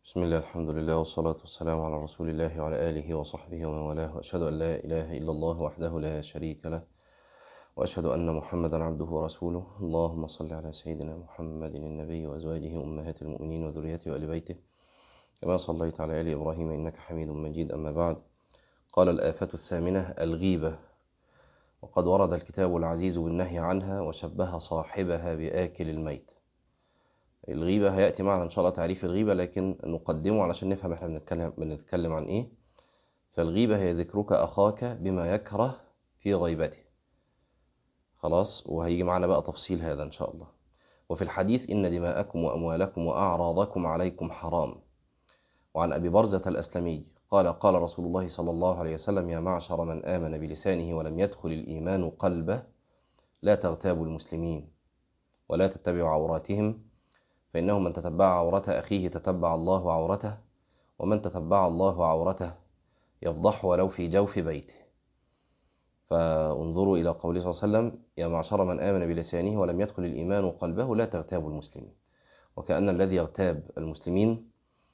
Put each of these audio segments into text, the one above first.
بسم الله الحمد لله والصلاة والسلام على رسول الله وعلى آله وصحبه ومن والاه وأشهد أن لا إله إلا الله وحده لا شريك له وأشهد أن محمدا عبده ورسوله اللهم صل على سيدنا محمد النبي وأزواجه أمهات المؤمنين وذريته وآل بيته كما صليت على آل إبراهيم إنك حميد مجيد أما بعد قال الآفة الثامنة الغيبة وقد ورد الكتاب العزيز بالنهي عنها وشبه صاحبها بآكل الميت الغيبة هيأتي معنا إن شاء الله تعريف الغيبة لكن نقدمه علشان نفهم إحنا بنتكلم بنتكلم عن إيه فالغيبة هي ذكرك أخاك بما يكره في غيبته خلاص وهيجي معنا بقى تفصيل هذا إن شاء الله وفي الحديث إن دماءكم وأموالكم وأعراضكم عليكم حرام وعن أبي برزة الأسلمي قال قال رسول الله صلى الله عليه وسلم يا معشر من آمن بلسانه ولم يدخل الإيمان قلبه لا تغتابوا المسلمين ولا تتبعوا عوراتهم فإنه من تتبع عورة أخيه تتبع الله عورته ومن تتبع الله عورته يفضح ولو في جوف بيته فانظروا إلى قوله صلى الله عليه وسلم يا معشر من آمن بلسانه ولم يدخل الإيمان قلبه لا تغتابوا المسلمين وكأن الذي يغتاب المسلمين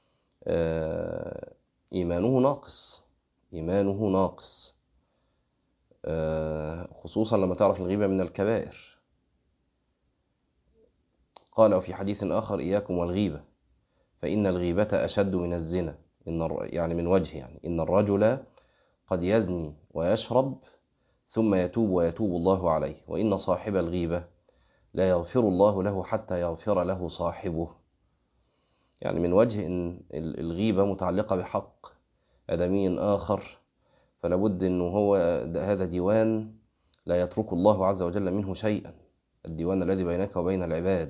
إيمانه ناقص إيمانه ناقص خصوصا لما تعرف الغيبة من الكبائر قال وفي حديث آخر إياكم والغيبة فإن الغيبة أشد من الزنا إن يعني من وجه يعني إن الرجل قد يزني ويشرب ثم يتوب ويتوب الله عليه وإن صاحب الغيبة لا يغفر الله له حتى يغفر له صاحبه يعني من وجه إن الغيبة متعلقة بحق آدمي آخر فلا بد أنه هو هذا ديوان لا يترك الله عز وجل منه شيئا الديوان الذي بينك وبين العباد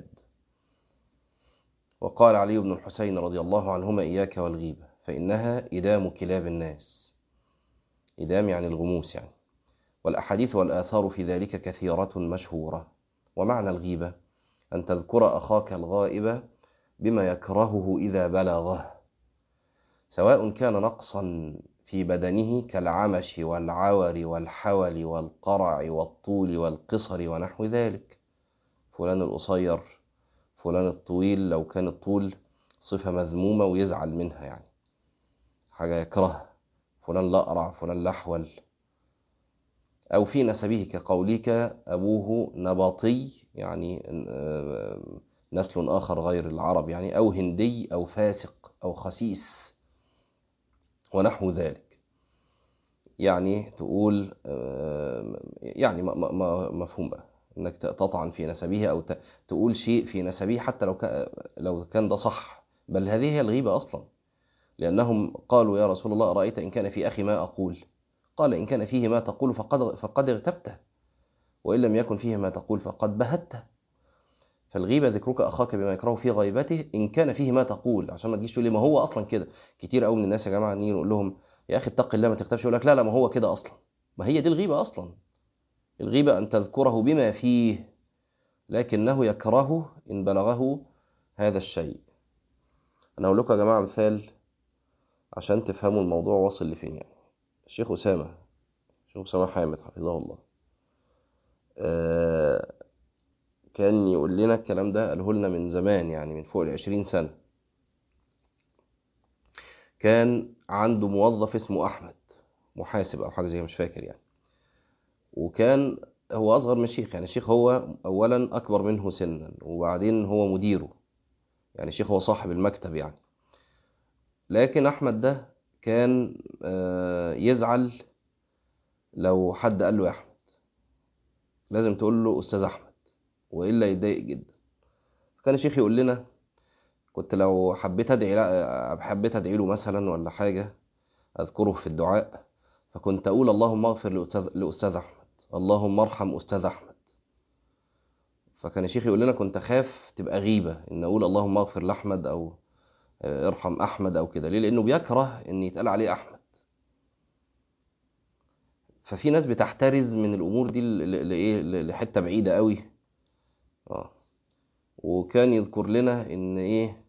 وقال علي بن الحسين رضي الله عنهما إياك والغيبة فإنها إدام كلاب الناس إدام يعني الغموس يعني والأحاديث والآثار في ذلك كثيرة مشهورة ومعنى الغيبة أن تذكر أخاك الغائب بما يكرهه إذا بلغه سواء كان نقصا في بدنه كالعمش والعور والحول والقرع والطول والقصر ونحو ذلك فلان القصير فلان الطويل لو كان الطول صفة مذمومة ويزعل منها يعني حاجة يكرهها فلان لأرع فلان لحول أو في نسبه كقولك أبوه نباطي يعني نسل آخر غير العرب يعني أو هندي أو فاسق أو خسيس ونحو ذلك يعني تقول يعني مفهوم بقى انك تطعن في نسبه او تقول شيء في نسبه حتى لو لو كان ده صح بل هذه هي الغيبه اصلا لانهم قالوا يا رسول الله ارايت ان كان في اخي ما اقول قال ان كان فيه ما تقول فقد فقد اغتبته وان لم يكن فيه ما تقول فقد بهته فالغيبه ذكرك اخاك بما يكره في غيبته ان كان فيه ما تقول عشان ما تجيش تقول لي ما هو اصلا كده كتير قوي من الناس يا جماعه نيجي نقول لهم يا اخي اتق الله ما تغتابش يقول لك لا لا ما هو كده اصلا ما هي دي الغيبه اصلا الغيبة أن تذكره بما فيه لكنه يكره إن بلغه هذا الشيء أنا أقول لكم يا جماعة مثال عشان تفهموا الموضوع واصل لفين يعني الشيخ أسامة الشيخ أسامة حامد حفظه الله آه كان يقول لنا الكلام ده قاله لنا من زمان يعني من فوق العشرين سنة كان عنده موظف اسمه أحمد محاسب أو حاجة زي مش فاكر يعني وكان هو أصغر من الشيخ يعني الشيخ هو أولا أكبر منه سنا وبعدين هو مديره يعني الشيخ هو صاحب المكتب يعني لكن أحمد ده كان يزعل لو حد قال له يا أحمد لازم تقول له أستاذ أحمد وإلا يتضايق جدا كان الشيخ يقول لنا كنت لو حبيت أدعي حبيت أدعي له مثلا ولا حاجة أذكره في الدعاء فكنت أقول اللهم اغفر لأستاذ أحمد اللهم ارحم أستاذ أحمد فكان الشيخ يقول لنا كنت أخاف تبقى غيبة إن أقول اللهم اغفر لأحمد أو ارحم أحمد أو كده ليه لأنه بيكره إن يتقال عليه أحمد ففي ناس بتحترز من الأمور دي لإيه لحتة بعيدة قوي آه وكان يذكر لنا إن إيه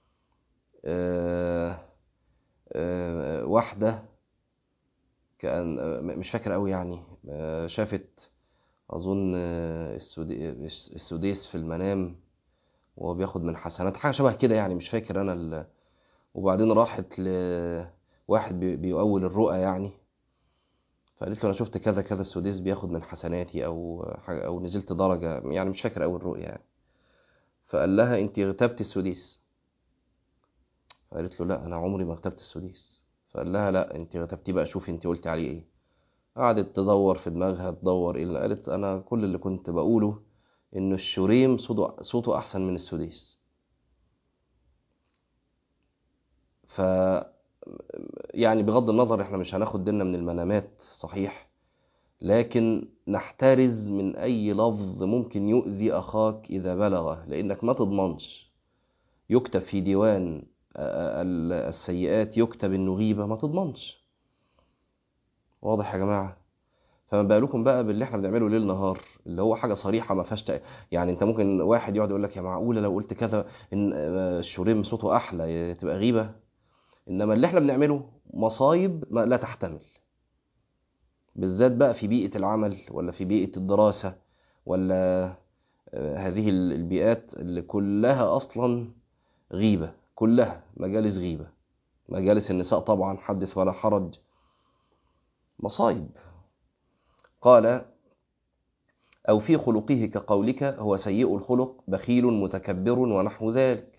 آه آه واحدة كان مش فاكر قوي يعني شافت اظن السديس في المنام وهو بياخد من حسنات حاجه شبه كده يعني مش فاكر انا وبعدين راحت لواحد بي- بيؤول الرؤى يعني فقالت له انا شفت كذا كذا السديس بياخد من حسناتي او حاجة او نزلت درجة يعني مش فاكر اول رؤية يعني فقال لها انت اغتبت السديس فقالت له لا انا عمري ما اغتبت السديس فقال لها لا انت اغتبتيه بقى شوفي انت قلتي عليه ايه قعدت تدور في دماغها تدور ايه اللي قالت انا كل اللي كنت بقوله ان الشريم صوته صوته احسن من السديس ف يعني بغض النظر احنا مش هناخد ديننا من المنامات صحيح لكن نحترز من اي لفظ ممكن يؤذي اخاك اذا بلغه لانك ما تضمنش يكتب في ديوان ال- السيئات يكتب انه غيبة ما تضمنش واضح يا جماعة فما بالكم بقى باللي احنا بنعمله ليل نهار اللي هو حاجة صريحة ما فيهاش تق- يعني انت ممكن واحد يقعد يقول لك يا معقولة لو قلت كذا ان آه، الشريم صوته احلى تبقى غيبة انما اللي احنا بنعمله مصايب ما لا تحتمل بالذات بقى في بيئة العمل ولا في بيئة الدراسة ولا آه، هذه ال- البيئات اللي كلها أصلا غيبة كلها مجالس غيبة مجالس النساء طبعا حدث ولا حرج مصايب قال أو في خلقه كقولك هو سيء الخلق بخيل متكبر ونحو ذلك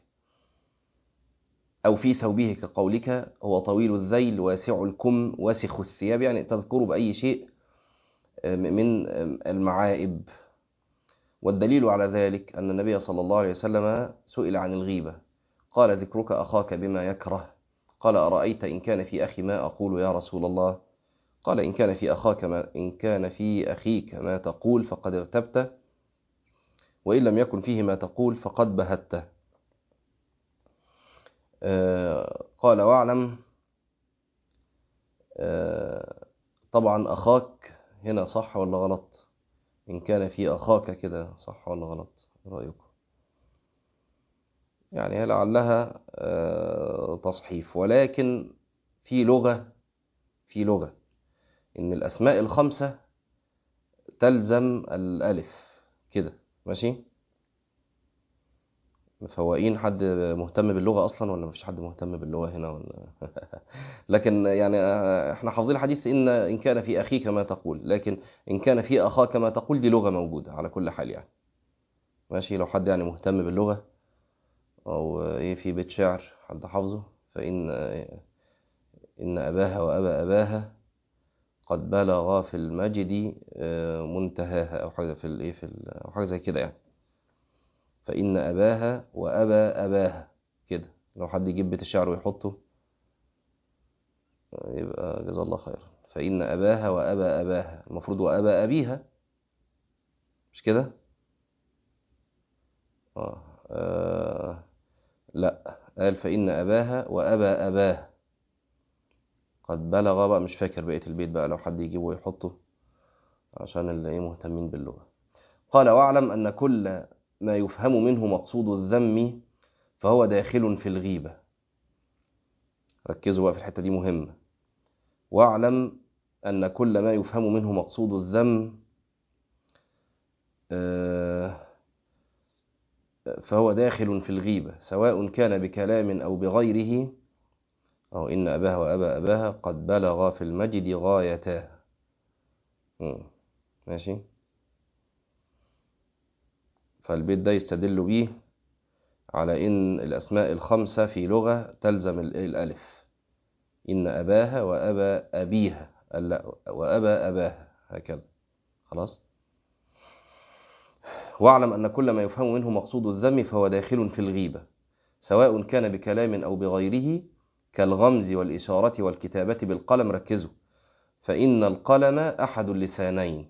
أو في ثوبه كقولك هو طويل الذيل واسع الكم واسخ الثياب يعني تذكر بأي شيء من المعائب والدليل على ذلك أن النبي صلى الله عليه وسلم سئل عن الغيبة قال ذكرك أخاك بما يكره قال أرأيت إن كان في أخي ما أقول يا رسول الله قال إن كان في أخاك ما إن كان في أخيك ما تقول فقد اغتبته وإن لم يكن فيه ما تقول فقد بهته آه، قال واعلم آه، طبعا أخاك هنا صح ولا غلط إن كان في أخاك كده صح ولا غلط إيه رأيكم يعني هي لعلها آه، تصحيف ولكن في لغة في لغة إن الأسماء الخمسة تلزم الألف كده ماشي مفوقين حد مهتم باللغة أصلا ولا مفيش حد مهتم باللغة هنا ولا لكن يعني آه، احنا حافظين الحديث إن إن كان في أخيك ما تقول لكن إن كان في أخاك ما تقول دي لغة موجودة على كل حال يعني ماشي لو حد يعني مهتم باللغة أو إيه في بيت شعر حد حافظه فإن إن أباها وأبا أباها قد بلغا في المجد آه، منتهاها أو حاجة في الإيه في ال- أو حاجة زي كده يعني فإن أباها وأبا أباها كده لو حد يجيب بيت الشعر ويحطه آه، يبقى جزا الله خيرا فإن أباها وأبا أباها المفروض وأبا أبيها مش كده؟ آه. آه. لا قال فإن أباها وأبا أباه قد بلغ بقى مش فاكر بقية البيت بقى لو حد يجيبه ويحطه عشان اللي ايه مهتمين باللغة قال واعلم أن كل ما يفهم منه مقصود الذم فهو داخل في الغيبة ركزوا بقى في الحتة دي مهمة واعلم أن كل ما يفهم منه مقصود الذم آه، فهو داخل في الغيبة سواء كان بكلام أو بغيره أو إن أباها وأبا أباها قد بلغا في المجد غايتاه مم. ماشي فالبيت ده يستدل بيه على إن الأسماء الخمسة في لغة تلزم ال- الألف إن أباها وأبا أبيها لا وأبا أباها هكذا خلاص واعلم أن كل ما يفهم منه مقصود الذم فهو داخل في الغيبة سواء كان بكلام أو بغيره كالغمز والإشارة والكتابة بالقلم ركزوا فإن القلم أحد اللسانين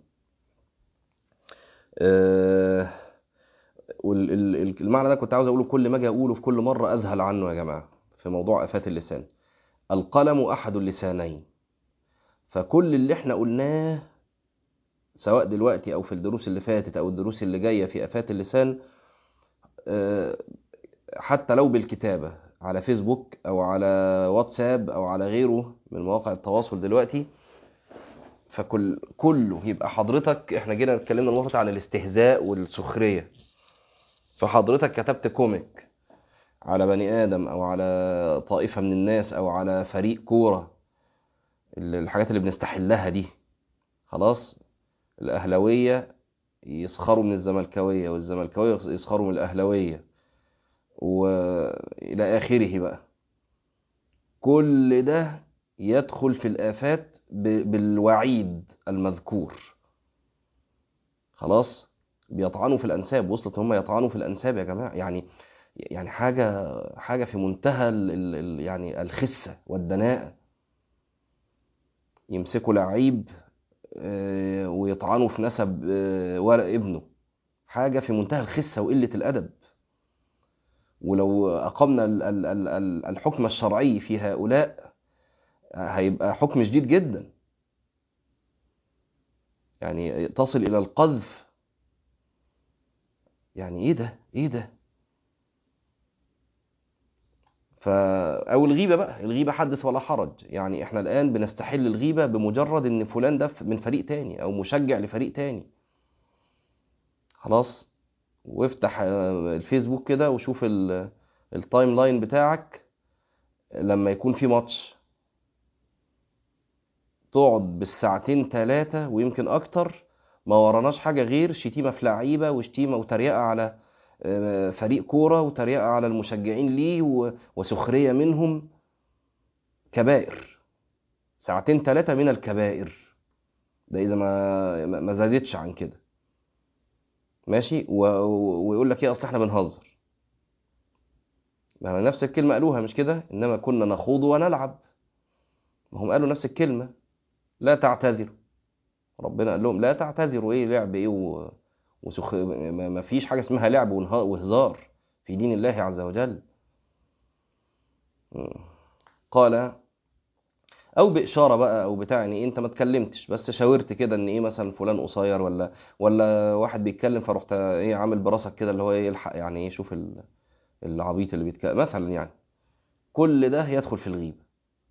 آه، وال- ال- ال- المعنى ده كنت عاوز أقوله كل ما أجي أقوله في كل مرة أذهل عنه يا جماعة في موضوع آفات اللسان القلم أحد اللسانين فكل اللي احنا قلناه سواء دلوقتي أو في الدروس اللي فاتت أو الدروس اللي جاية في آفات اللسان آه، حتى لو بالكتابة على فيسبوك أو على واتساب أو على غيره من مواقع التواصل دلوقتي فكل كله يبقى حضرتك احنا جينا اتكلمنا المره عن الاستهزاء والسخريه فحضرتك كتبت كوميك على بني آدم أو على طائفة من الناس أو على فريق كورة ال- الحاجات اللي بنستحلها دي خلاص الأهلوية يسخروا من الزملكاوية والزملكاوية يسخروا من الأهلوية وإلى آخره بقى كل ده يدخل في الآفات ب- بالوعيد المذكور خلاص بيطعنوا في الأنساب وصلت هم يطعنوا في الأنساب يا جماعة يعني يعني حاجة حاجة في منتهى ال ال ال يعني الخسة والدناءة يمسكوا لعيب آه، ويطعنوا في نسب آه، ورق ابنه حاجة في منتهى الخسة وقلة الأدب ولو أقمنا ال- ال- ال- ال- الحكم الشرعي في هؤلاء هيبقى حكم شديد جدا يعني تصل إلى القذف يعني إيه ده؟ إيه ده؟ ف... أو الغيبة بقى الغيبة حدث ولا حرج يعني إحنا الآن بنستحل الغيبة بمجرد إن فلان ده من فريق تاني أو مشجع لفريق تاني خلاص وافتح آه، الفيسبوك كده وشوف ال- التايم لاين بتاعك لما يكون في ماتش تقعد بالساعتين ثلاثة ويمكن أكتر ما وراناش حاجة غير شتيمة في لعيبة وشتيمة وتريقة على آه، فريق كورة وتريقة على المشجعين ليه و- وسخرية منهم كبائر ساعتين ثلاثة من الكبائر ده إذا ما ما ما زادتش عن كده ماشي و... و- ويقول لك إيه أصل إحنا بنهزر ما هو نفس الكلمة قالوها مش كده إنما كنا نخوض ونلعب ما هم قالوا نفس الكلمة لا تعتذروا ربنا قال لهم لا تعتذروا ايه لعب ايه و... وسخ... ما ما فيش حاجه اسمها لعب ونه- وهزار في دين الله عز وجل م. قال او باشاره بقى او بتاع يعني إيه انت ما اتكلمتش بس شاورت كده ان ايه مثلا فلان قصير ولا ولا واحد بيتكلم فرحت ايه عامل براسك كده اللي هو ايه يلحق يعني ايه شوف ال- العبيط اللي بيتكلم مثلا يعني كل ده يدخل في الغيبه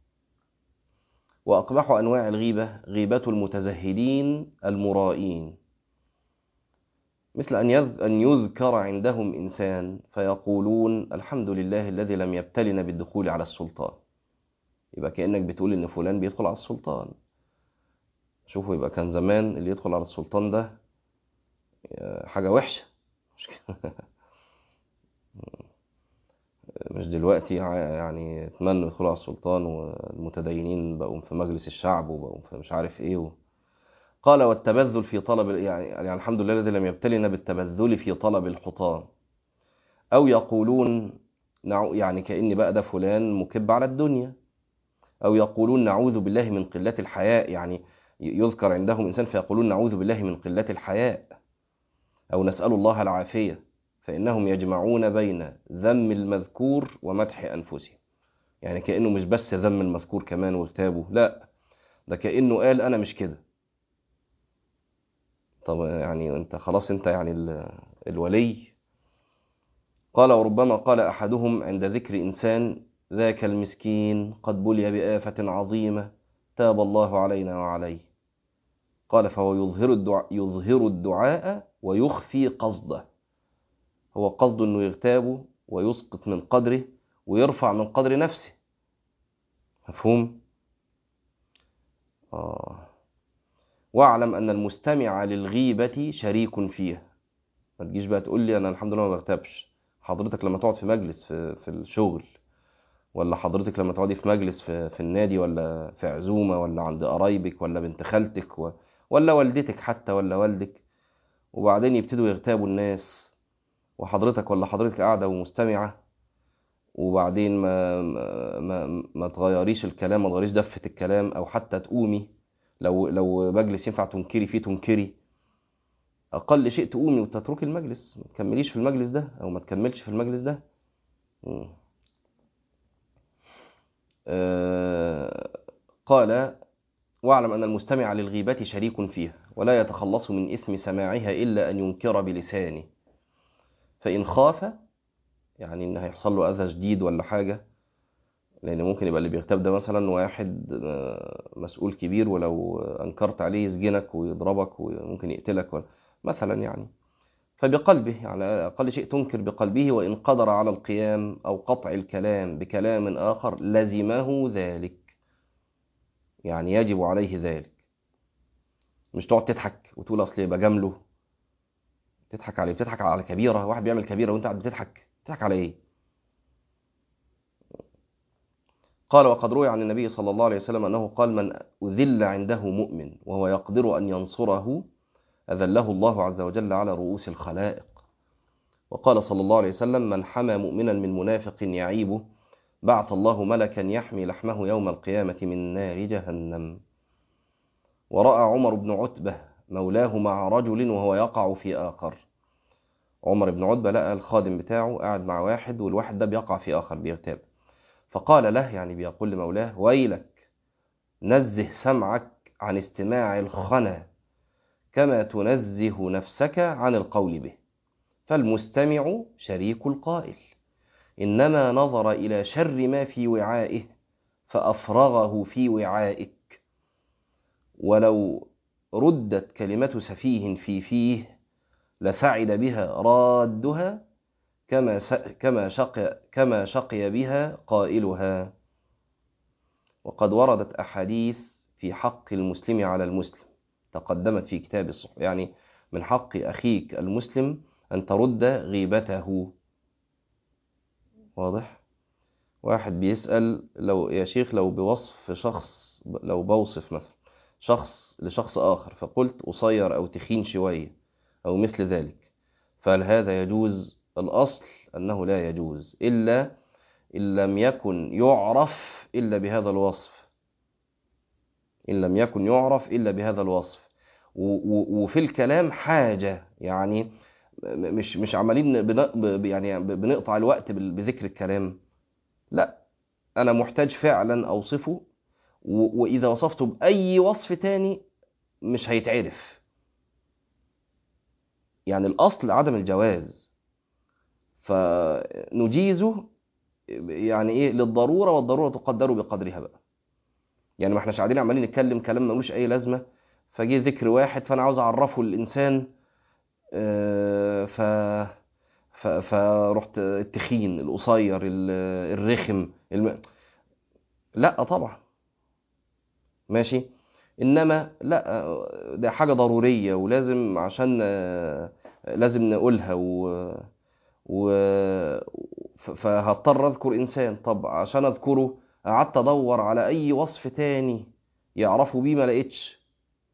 وأقبح أنواع الغيبة غيبة المتزهدين المرائين مثل أن يذ- أن يذكر عندهم إنسان فيقولون الحمد لله الذي لم يبتلنا بالدخول على السلطان يبقى كأنك بتقول إن فلان بيدخل على السلطان شوفوا يبقى كان زمان اللي يدخل على السلطان ده آه، حاجة وحشة مش كده؟ مش دلوقتي ع- يعني اتمنوا يدخلوا على السلطان والمتدينين بقوا في مجلس الشعب وبقوا في مش عارف ايه و... قال والتبذل في طلب يعني, يعني الحمد لله الذي لم يبتلنا بالتبذل في طلب الحطام او يقولون نعو يعني كأن بقى ده فلان مكب على الدنيا او يقولون نعوذ بالله من قلة الحياء يعني ي- يذكر عندهم انسان فيقولون نعوذ بالله من قلة الحياء او نسأل الله العافية فإنهم يجمعون بين ذم المذكور ومدح أنفسهم يعني كأنه مش بس ذم المذكور كمان وكتابه لا ده كأنه قال أنا مش كده طب يعني أنت خلاص أنت يعني ال- الولي قال وربما قال أحدهم عند ذكر إنسان ذاك المسكين قد بلي بآفة عظيمة تاب الله علينا وعليه قال فهو يظهر الدعاء, يظهر الدعاء ويخفي قصده هو قصده انه يغتابه ويسقط من قدره ويرفع من قدر نفسه مفهوم آه. واعلم ان المستمع للغيبة شريك فيها ما تجيش بقى تقول لي انا الحمد لله ما بغتابش حضرتك لما تقعد في مجلس في, في الشغل ولا حضرتك لما تقعدي في مجلس في, في النادي ولا في عزومة ولا عند قرايبك ولا بنت خالتك و... ولا والدتك حتى ولا والدك وبعدين يبتدوا يغتابوا الناس وحضرتك ولا حضرتك قاعدة ومستمعة وبعدين ما ما ما, ما تغيريش الكلام ما تغيريش دفة الكلام او حتى تقومي لو لو مجلس ينفع تنكري فيه تنكري اقل شيء تقومي وتتركي المجلس ما تكمليش في المجلس ده او ما تكملش في المجلس ده مم. آه قال واعلم ان المستمع للغيبة شريك فيها ولا يتخلص من اثم سماعها الا ان ينكر بلسانه فان خاف يعني ان هيحصل له اذى شديد ولا حاجه لان ممكن يبقى اللي بيغتاب ده مثلا واحد آه، مسؤول كبير ولو انكرت عليه يسجنك ويضربك وممكن يقتلك ولا مثلا يعني فبقلبه يعني أقل شيء تنكر بقلبه وإن قدر على القيام أو قطع الكلام بكلام آخر لزمه ذلك يعني يجب عليه ذلك مش تقعد تضحك وتقول أصل بجامله تضحك عليه بتضحك على كبيرة واحد بيعمل كبيرة وانت قاعد بتضحك تضحك على ايه قال وقد روي عن النبي صلى الله عليه وسلم أنه قال من أذل عنده مؤمن وهو يقدر أن ينصره أذله الله عز وجل على رؤوس الخلائق وقال صلى الله عليه وسلم من حمى مؤمنا من منافق يعيبه بعث الله ملكا يحمي لحمه يوم القيامة من نار جهنم ورأى عمر بن عتبة مولاه مع رجل وهو يقع في آخر عمر بن عتبة لقى الخادم بتاعه قاعد مع واحد والواحد ده بيقع في آخر بيغتاب فقال له يعني بيقول لمولاه ويلك نزه سمعك عن استماع الخنا كما تنزه نفسك عن القول به فالمستمع شريك القائل إنما نظر إلى شر ما في وعائه فأفرغه في وعائك ولو ردت كلمة سفيه في فيه لسعد بها رادها كما كما شقي كما شقي بها قائلها وقد وردت أحاديث في حق المسلم على المسلم تقدمت في كتاب الصحف يعني من حق أخيك المسلم أن ترد غيبته واضح واحد بيسأل لو يا شيخ لو بوصف شخص لو بوصف مثلا شخص لشخص آخر فقلت قصير أو تخين شوية أو مثل ذلك فهل هذا يجوز الأصل أنه لا يجوز إلا إن لم يكن يعرف إلا بهذا الوصف إن لم يكن يعرف إلا بهذا الوصف وفي الكلام حاجة يعني مش مش عمالين بن يعني بنقطع الوقت بذكر الكلام لا أنا محتاج فعلا أوصفه وإذا وصفته بأي وصف تاني مش هيتعرف يعني الأصل عدم الجواز فنجيزه يعني إيه للضرورة والضرورة تقدر بقدرها بقى يعني ما احناش قاعدين عمالين نتكلم كلام ملوش أي لازمة فجي ذكر واحد فأنا عاوز أعرفه للإنسان ف ف فرحت التخين القصير الرخم الم... لا طبعا ماشي انما لا ده حاجه ضروريه ولازم عشان لازم نقولها و, و... فهضطر اذكر انسان طب عشان اذكره قعدت ادور على اي وصف تاني يعرفوا بيه ما لقيتش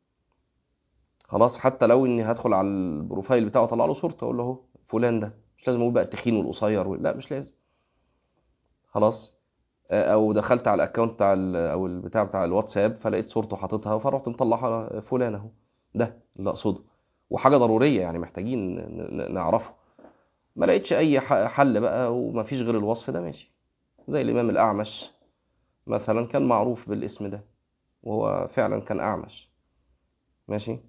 خلاص حتى لو اني هدخل على البروفايل بتاعه اطلع له صورته اقول له اهو فلان ده مش لازم اقول بقى التخين والقصير لا مش لازم خلاص او دخلت على الاكونت بتاع او البتاع بتاع الواتساب فلقيت صورته حاططها فرحت مطلعها فلان اهو ده اللي اقصده وحاجه ضروريه يعني محتاجين نعرفه ما لقيتش اي حل بقى وما فيش غير الوصف ده ماشي زي الامام الاعمش مثلا كان معروف بالاسم ده وهو فعلا كان اعمش ماشي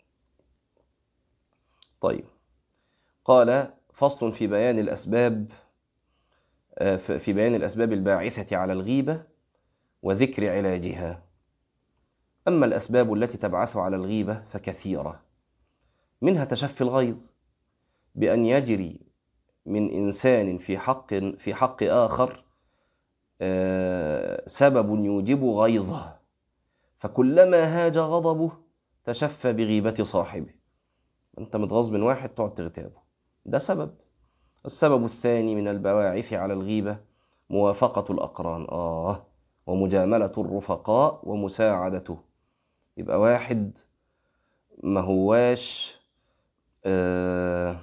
طيب قال فصل في بيان الاسباب في بيان الأسباب الباعثة على الغيبة وذكر علاجها أما الأسباب التي تبعث على الغيبة فكثيرة منها تشفي الغيظ بأن يجري من إنسان في حق في حق آخر سبب يوجب غيظه فكلما هاج غضبه تشفى بغيبة صاحبه أنت متغاظ من واحد تقعد تغتابه ده سبب السبب الثاني من البواعث على الغيبة موافقة الأقران آه ومجاملة الرفقاء ومساعدته يبقى واحد ما هواش آه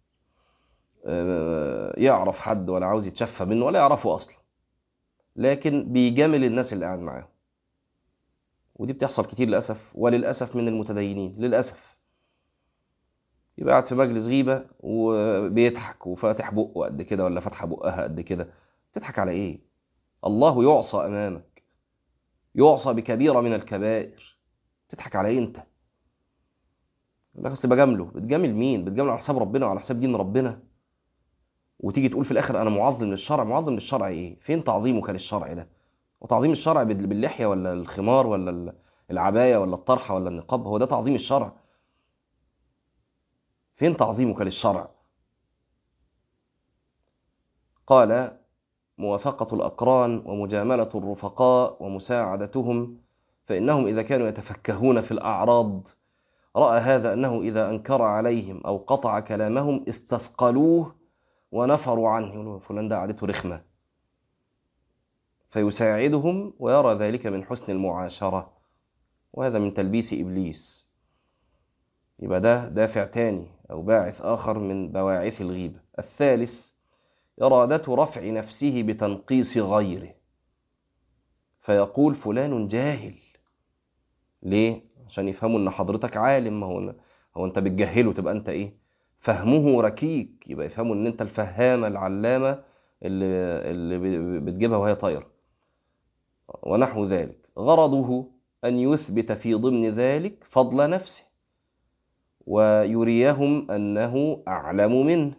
آه يعرف حد ولا عاوز يتشفى منه ولا يعرفه أصلا لكن بيجامل الناس اللي قاعد معاهم ودي بتحصل كتير للأسف وللأسف من المتدينين للأسف يبقى قاعد في مجلس غيبة وبيضحك وفاتح بقه قد كده ولا فاتحة بقها قد كده تضحك على ايه الله يعصى امامك يعصى بكبيرة من الكبائر تضحك على ايه انت لك اصل بجامله بتجامل مين بتجامل على حساب ربنا وعلى حساب دين ربنا وتيجي تقول في الاخر انا معظم للشرع معظم للشرع ايه فين تعظيمك للشرع ده وتعظيم الشرع باللحية ولا الخمار ولا العباية ولا الطرحة ولا النقاب هو ده تعظيم الشرع فين تعظيمك للشرع قال موافقة الأقران ومجاملة الرفقاء ومساعدتهم فإنهم إذا كانوا يتفكهون في الأعراض رأى هذا أنه إذا أنكر عليهم أو قطع كلامهم استثقلوه ونفروا عنه يقولوا فلان ده قعدته رخمة فيساعدهم ويرى ذلك من حسن المعاشرة وهذا من تلبيس إبليس يبقى ده دافع تاني أو باعث آخر من بواعث الغيبة الثالث إرادة رفع نفسه بتنقيص غيره فيقول فلان جاهل ليه؟ عشان يفهموا ان حضرتك عالم ما هو هو انت بتجهله تبقى انت ايه فهمه ركيك يبقى يفهموا ان انت الفهامه العلامه اللي اللي بتجيبها وهي طايره ونحو ذلك غرضه ان يثبت في ضمن ذلك فضل نفسه ويريهم انه اعلم منه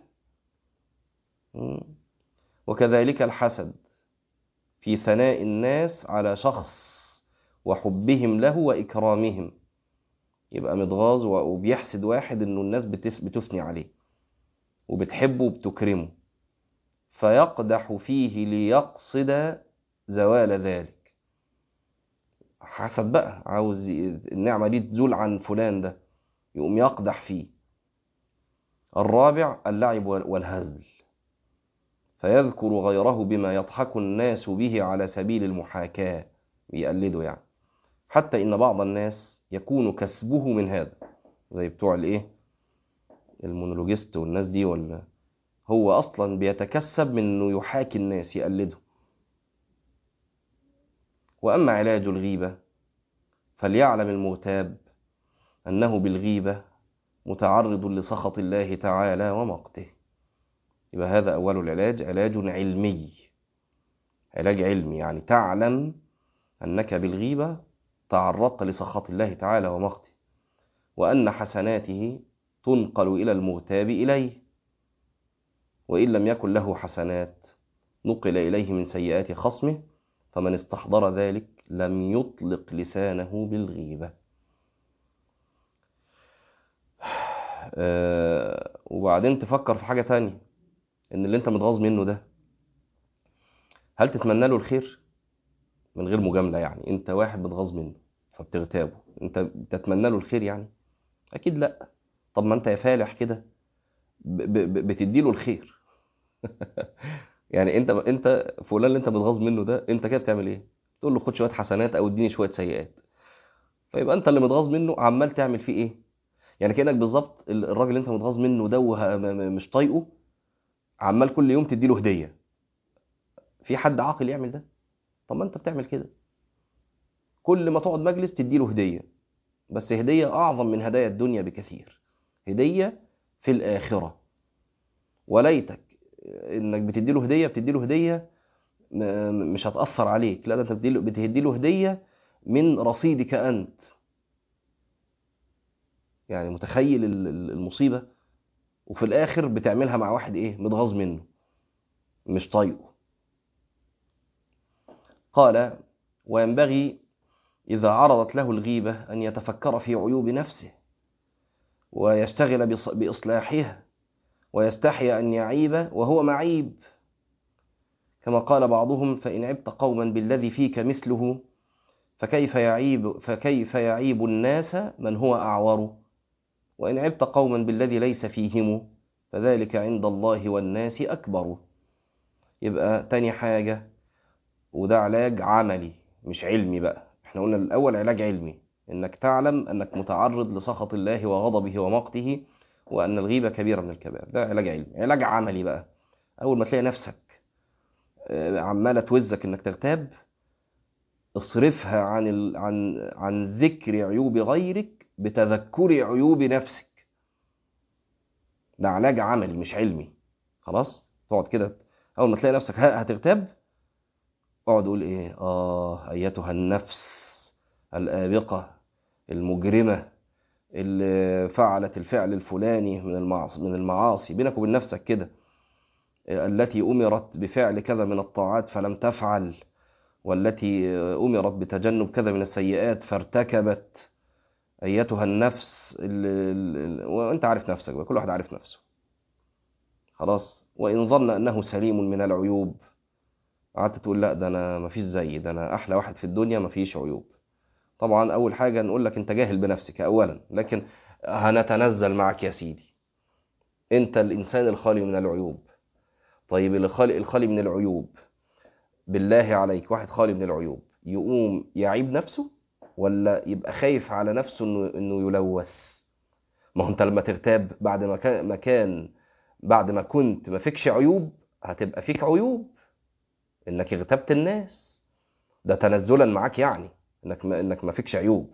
وكذلك الحسد في ثناء الناس على شخص وحبهم له وإكرامهم يبقى متغاظ وبيحسد واحد انه الناس بتثني عليه وبتحبه وبتكرمه فيقدح فيه ليقصد زوال ذلك حسد بقى عاوز النعمة دي تزول عن فلان ده يقوم يقدح فيه الرابع اللعب والهزل فيذكر غيره بما يضحك الناس به على سبيل المحاكاة بيقلدوا يعني حتى إن بعض الناس يكون كسبه من هذا زي بتوع الايه المونولوجيست والناس دي ولا هو اصلا بيتكسب من انه يحاكي الناس يقلده واما علاج الغيبه فليعلم المغتاب انه بالغيبه متعرض لسخط الله تعالى ومقته يبقى هذا اول العلاج علاج علمي علاج علمي يعني تعلم انك بالغيبه تعرضت لسخط الله تعالى ومقته وأن حسناته تنقل إلى المغتاب إليه وإن لم يكن له حسنات نقل إليه من سيئات خصمه فمن استحضر ذلك لم يطلق لسانه بالغيبة أه وبعدين تفكر في حاجة تانية إن اللي أنت متغاظ منه ده هل تتمنى له الخير من غير مجاملة يعني أنت واحد متغاظ منه فبتغتابه أنت بتتمنى له الخير يعني أكيد لأ طب ما أنت يا فالح كده بتدي له الخير يعني انت انت فلان اللي انت بتغاظ منه ده انت كده بتعمل ايه تقول له خد شويه حسنات او اديني شويه سيئات فيبقى انت اللي متغاظ منه عمال تعمل فيه ايه يعني كانك بالظبط الراجل اللي انت متغاظ منه ده ومش طايقه عمال كل يوم تدي له هديه في حد عاقل يعمل ده طب ما انت بتعمل كده كل ما تقعد مجلس تدي له هديه بس هديه اعظم من هدايا الدنيا بكثير هديه في الاخره وليتك انك بتدي له هديه بتدي له هديه مش هتاثر عليك لا ده انت بتدي له بتدي له هديه من رصيدك انت يعني متخيل المصيبه وفي الاخر بتعملها مع واحد ايه متغاظ منه مش طايقه قال وينبغي اذا عرضت له الغيبه ان يتفكر في عيوب نفسه ويشتغل باصلاحها ويستحي أن يعيب وهو معيب كما قال بعضهم فإن عبت قوما بالذي فيك مثله فكيف يعيب فكيف يعيب الناس من هو أعور وإن عبت قوما بالذي ليس فيهم فذلك عند الله والناس أكبر يبقى تاني حاجة وده علاج عملي مش علمي بقى احنا قلنا الأول علاج علمي انك تعلم انك متعرض لسخط الله وغضبه ومقته وأن الغيبة كبيرة من الكبائر ده علاج علمي علاج عملي بقى أول ما تلاقي نفسك عمالة توزك إنك تغتاب اصرفها عن ال... عن عن ذكر عيوب غيرك بتذكر عيوب نفسك ده علاج عملي مش علمي خلاص تقعد كده أول ما تلاقي نفسك هتغتاب اقعد قول إيه آه أيتها النفس الآبقة المجرمة اللي فعلت الفعل الفلاني من المعاصي من المعاصي بينك وبين نفسك كده التي أمرت بفعل كذا من الطاعات فلم تفعل والتي أمرت بتجنب كذا من السيئات فارتكبت ايتها النفس ال... ال... وانت عارف نفسك بقى كل واحد عارف نفسه خلاص وان ظن انه سليم من العيوب قعدت تقول لا ده انا مفيش زيي ده انا احلى واحد في الدنيا مفيش عيوب طبعا اول حاجه نقول لك انت جاهل بنفسك اولا لكن هنتنزل معك يا سيدي انت الانسان الخالي من العيوب طيب الخالي الخالي من العيوب بالله عليك واحد خالي من العيوب يقوم يعيب نفسه ولا يبقى خايف على نفسه انه انه يلوث ما هو انت لما تغتاب بعد ما كان ما كان بعد ما كنت ما فيكش عيوب هتبقى فيك عيوب انك اغتبت الناس ده تنزلا معاك يعني انك ما انك ما فيكش عيوب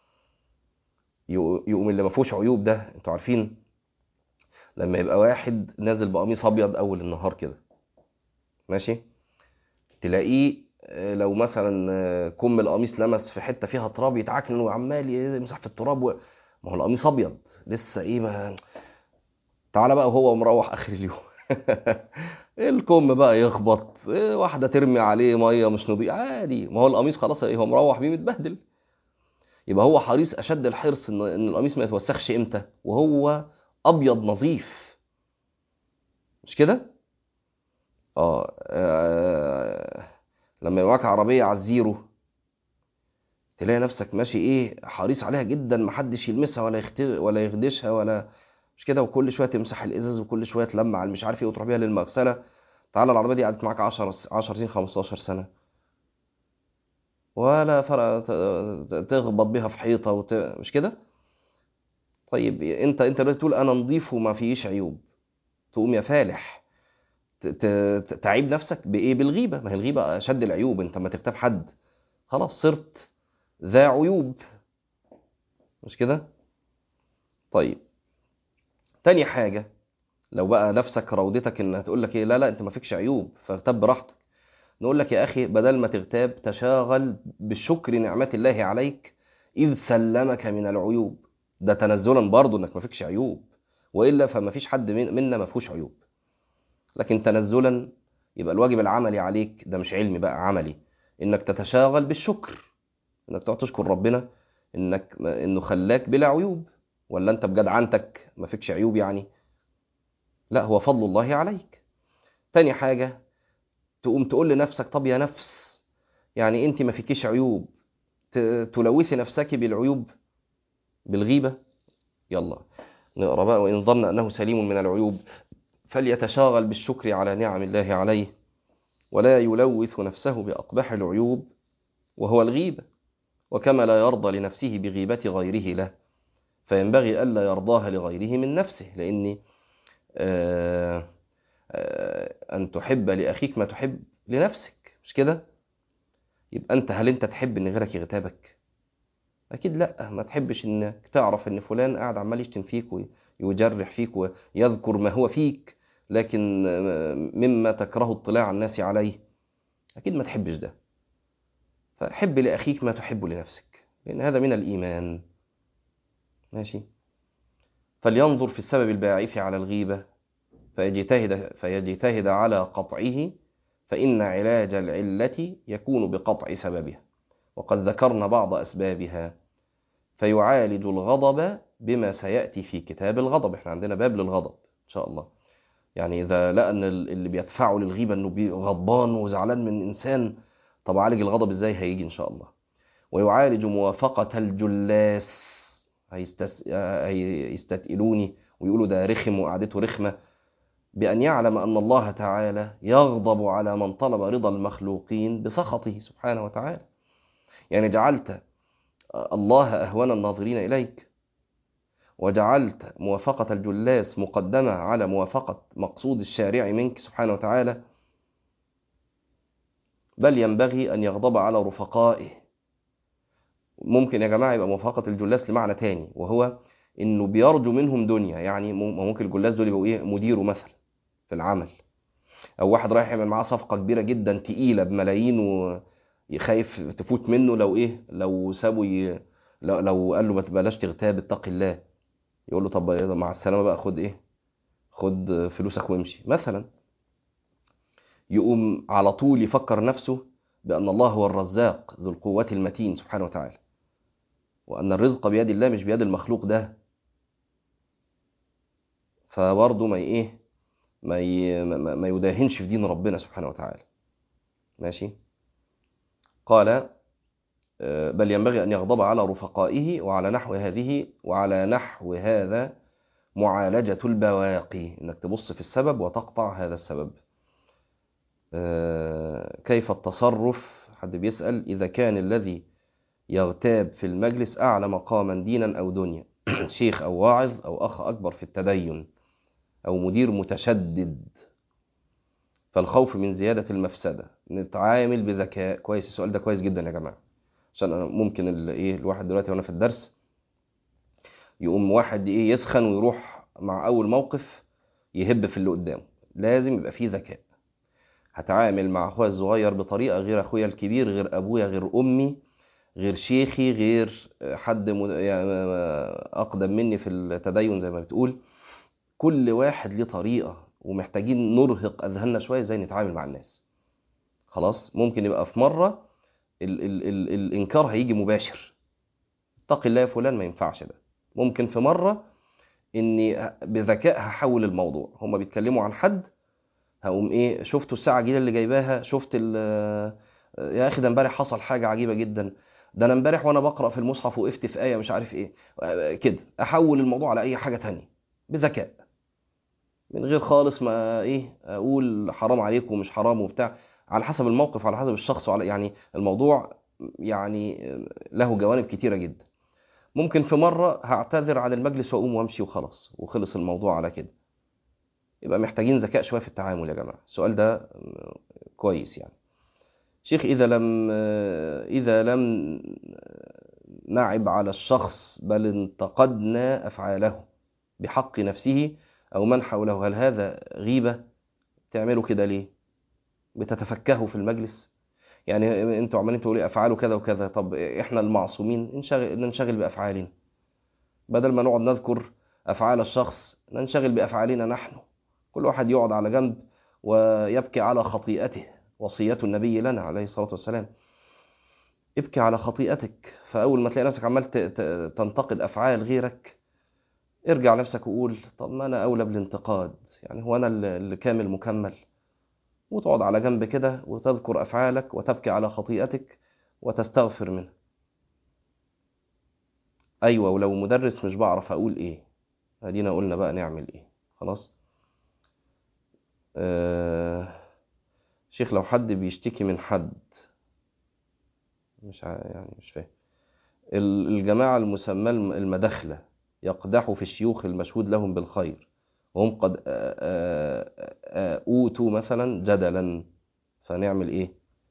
يقوم اللي ما فيهوش عيوب ده انتوا عارفين لما يبقى واحد نازل بقميص ابيض اول النهار كده ماشي تلاقيه لو مثلا كم القميص لمس في حته فيها تراب يتعكنن وعمال يمسح في التراب و... ما هو القميص ابيض لسه ايه ما تعالى بقى وهو مروح اخر اليوم الكم بقى يخبط إيه واحده ترمي عليه ميه مش نظيفه عادي ما هو القميص خلاص ايه هو مروح بيه متبهدل يبقى هو حريص اشد الحرص ان ان القميص ما يتوسخش امتى وهو ابيض نظيف مش كده اه, آه لما يبقى معاك عربيه على الزيرو تلاقي نفسك ماشي ايه حريص عليها جدا محدش يلمسها ولا يخت... ولا يخدشها ولا مش كده وكل شويه تمسح الازاز وكل شويه تلمع مش عارف ايه وتروح بيها للمغسله تعالى العربيه دي قعدت معاك 10 10 سنين 15 سنه ولا فرق تخبط بيها في حيطه وت... مش كده طيب انت انت دلوقتي تقول انا نظيف وما فيش عيوب تقوم يا فالح تعيب نفسك بايه بالغيبه ما هي الغيبه اشد العيوب انت ما تغتاب حد خلاص صرت ذا عيوب مش كده طيب تاني حاجه لو بقى نفسك راودتك انها تقول لك ايه لا لا انت ما فيكش عيوب فاغتاب براحتك نقول لك يا اخي بدل ما تغتاب تشاغل بشكر نعمه الله عليك اذ سلمك من العيوب ده تنزلا برضه انك ما فيكش عيوب والا فما فيش حد منا ما فيهوش عيوب لكن تنزلا يبقى الواجب العملي عليك ده مش علمي بقى عملي انك تتشاغل بالشكر انك تقعد تشكر ربنا انك انه خلاك بلا عيوب ولا انت بجدعنتك ما فيكش عيوب يعني لا هو فضل الله عليك تاني حاجة تقوم تقول لنفسك طب يا نفس يعني انت ما فيكيش عيوب تلوثي نفسك بالعيوب بالغيبة يلا نقرأ بقى وإن ظن أنه سليم من العيوب فليتشاغل بالشكر على نعم الله عليه ولا يلوث نفسه بأقبح العيوب وهو الغيبة وكما لا يرضى لنفسه بغيبة غيره له فينبغي ألا يرضاها لغيره من نفسه لأن آآ آآ أن تحب لأخيك ما تحب لنفسك مش كده يبقى أنت هل أنت تحب أن غيرك يغتابك أكيد لأ ما تحبش أنك تعرف أن فلان قاعد عمال يشتم فيك ويجرح فيك ويذكر ما هو فيك لكن مما تكره اطلاع الناس عليه أكيد ما تحبش ده فحب لأخيك ما تحب لنفسك لأن هذا من الإيمان ماشي فلينظر في السبب الباعث على الغيبة فيجتهد, فيجتهد على قطعه فإن علاج العلة يكون بقطع سببها وقد ذكرنا بعض أسبابها فيعالج الغضب بما سيأتي في كتاب الغضب احنا عندنا باب للغضب إن شاء الله يعني إذا لقى أن اللي بيدفعه للغيبة أنه غضبان وزعلان من إنسان طب عالج الغضب إزاي هيجي إن شاء الله ويعالج موافقة الجلاس هيستس... هيستتقلوني ويقولوا ده رخم وقعدته رخمة بأن يعلم أن الله تعالى يغضب على من طلب رضا المخلوقين بسخطه سبحانه وتعالى يعني جعلت الله أهون الناظرين إليك وجعلت موافقة الجلاس مقدمة على موافقة مقصود الشارع منك سبحانه وتعالى بل ينبغي أن يغضب على رفقائه ممكن يا جماعة يبقى موافقة الجلاس لمعنى تاني وهو إنه بيرجو منهم دنيا يعني ممكن الجلاس دول يبقوا إيه مديره مثلا في العمل أو واحد رايح يعمل معاه صفقة كبيرة جدا تقيلة بملايين وخايف تفوت منه لو إيه لو سابوا ي... لو, لو قال له ما بلاش تغتاب اتق الله يقول له طب مع السلامة بقى خد إيه خد فلوسك وامشي مثلا يقوم على طول يفكر نفسه بأن الله هو الرزاق ذو القوة المتين سبحانه وتعالى وأن الرزق بيد الله مش بيد المخلوق ده فبرضه ما ايه ما ي... ما ما يداهنش في دين ربنا سبحانه وتعالى ماشي قال آه، بل ينبغي أن يغضب على رفقائه وعلى نحو هذه وعلى نحو هذا معالجة البواقي إنك تبص في السبب وتقطع هذا السبب آه، كيف التصرف حد بيسأل إذا كان الذي يغتاب في المجلس أعلى مقاما دينا أو دنيا شيخ أو واعظ أو أخ أكبر في التدين أو مدير متشدد فالخوف من زيادة المفسدة نتعامل بذكاء كويس السؤال ده كويس جدا يا جماعة عشان أنا ممكن ال- ايه الواحد دلوقتي وانا في الدرس يقوم واحد ايه يسخن ويروح مع اول موقف يهب في اللي قدامه لازم يبقى فيه ذكاء هتعامل مع اخويا الصغير بطريقه غير اخويا الكبير غير ابويا غير امي غير شيخي غير حد مد- يعني اقدم مني في التدين زي ما بتقول كل واحد ليه طريقه ومحتاجين نرهق اذهاننا شويه ازاي نتعامل مع الناس خلاص ممكن يبقى في مره ال ال ال الانكار هيجي مباشر اتق الله يا فلان ما ينفعش ده ممكن في مره اني بذكاء هحول الموضوع هما بيتكلموا عن حد هقوم ايه شفتوا الساعه الجديده اللي جايباها شفت ال- يا اخي ده امبارح حصل حاجه عجيبه جدا ده انا امبارح وانا بقرا في المصحف وقفت في ايه مش عارف ايه كده احول الموضوع على اي حاجه تانية بذكاء من غير خالص ما ايه اقول حرام عليكم ومش حرام وبتاع على حسب الموقف على حسب الشخص وعلى يعني الموضوع يعني له جوانب كتيره جدا ممكن في مره هعتذر عن المجلس واقوم وامشي وخلاص وخلص الموضوع على كده يبقى محتاجين ذكاء شويه في التعامل يا جماعه السؤال ده كويس يعني شيخ اذا لم اذا لم نعب على الشخص بل انتقدنا افعاله بحق نفسه او من حوله هل هذا غيبه تعملوا كده ليه بتتفكهوا في المجلس يعني انتوا عمالين تقولوا افعاله كذا وكذا طب احنا المعصومين ننشغل ننشغل بافعالنا بدل ما نقعد نذكر افعال الشخص ننشغل بافعالنا نحن كل واحد يقعد على جنب ويبكي على خطيئته وصية النبي لنا عليه الصلاة والسلام ابكي على خطيئتك فأول ما تلاقي نفسك عمال ت- ت- تنتقد أفعال غيرك ارجع نفسك وقول طب ما أنا أولى بالانتقاد يعني هو أنا اللي اللي كامل مكمل وتقعد على جنب كده وتذكر أفعالك وتبكي على خطيئتك وتستغفر منها أيوة ولو مدرس مش بعرف أقول إيه أدينا قلنا بقى نعمل إيه خلاص آه شيخ لو حد بيشتكي من حد مش ع- يعني مش فاهم ال- الجماعة المسمى الم- المداخلة يقدحوا في الشيوخ المشهود لهم بالخير وهم قد آ- آ- آ- أوتوا مثلا جدلا فنعمل إيه؟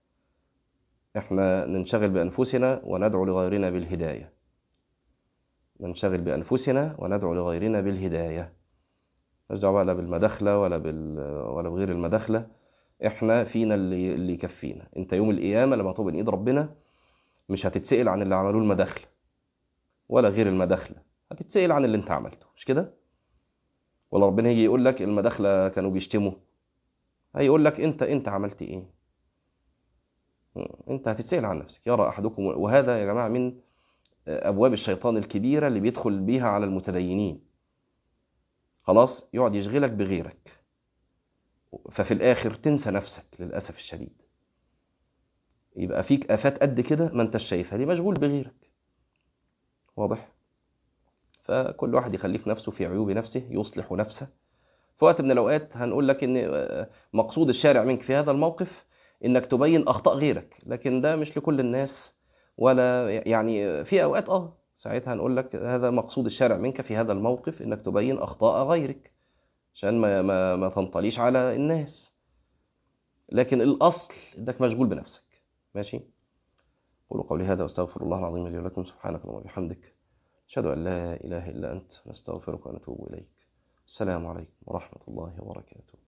إحنا ننشغل بأنفسنا وندعو لغيرنا بالهداية ننشغل بأنفسنا وندعو لغيرنا بالهداية مش دعوة لا بالمداخلة ولا بال ولا بغير المداخلة إحنا فينا اللي اللي يكفينا أنت يوم القيامة لما تقوم بين إيد ربنا مش هتتسأل عن اللي عملوه المداخلة ولا غير المداخلة هتتسأل عن اللي انت عملته مش كده ولا ربنا يجي يقول لك المداخلة كانوا بيشتموا هيقول لك انت انت عملت ايه م، انت هتتسأل عن نفسك يرى احدكم وهذا يا جماعة من ابواب الشيطان الكبيرة اللي بيدخل بيها على المتدينين خلاص يقعد يشغلك بغيرك ففي الاخر تنسى نفسك للاسف الشديد يبقى فيك آفات قد كده ما انتش شايفها دي مشغول بغيرك واضح فكل واحد يخليه في نفسه في عيوب نفسه يصلح نفسه في وقت من الأوقات هنقول لك إن آه، مقصود الشارع منك في هذا الموقف إنك تبين أخطاء غيرك لكن ده مش لكل الناس ولا يعني في أوقات آه ساعتها هنقول لك هذا مقصود الشارع منك في هذا الموقف إنك تبين أخطاء غيرك عشان ما ما ما تنطليش على الناس لكن الأصل إنك مشغول بنفسك ماشي قولوا قولي هذا واستغفر الله العظيم لي ولكم سبحانك اللهم وبحمدك أشهد أن لا إله إلا أنت نستغفرك ونتوب إليك السلام عليكم ورحمة الله وبركاته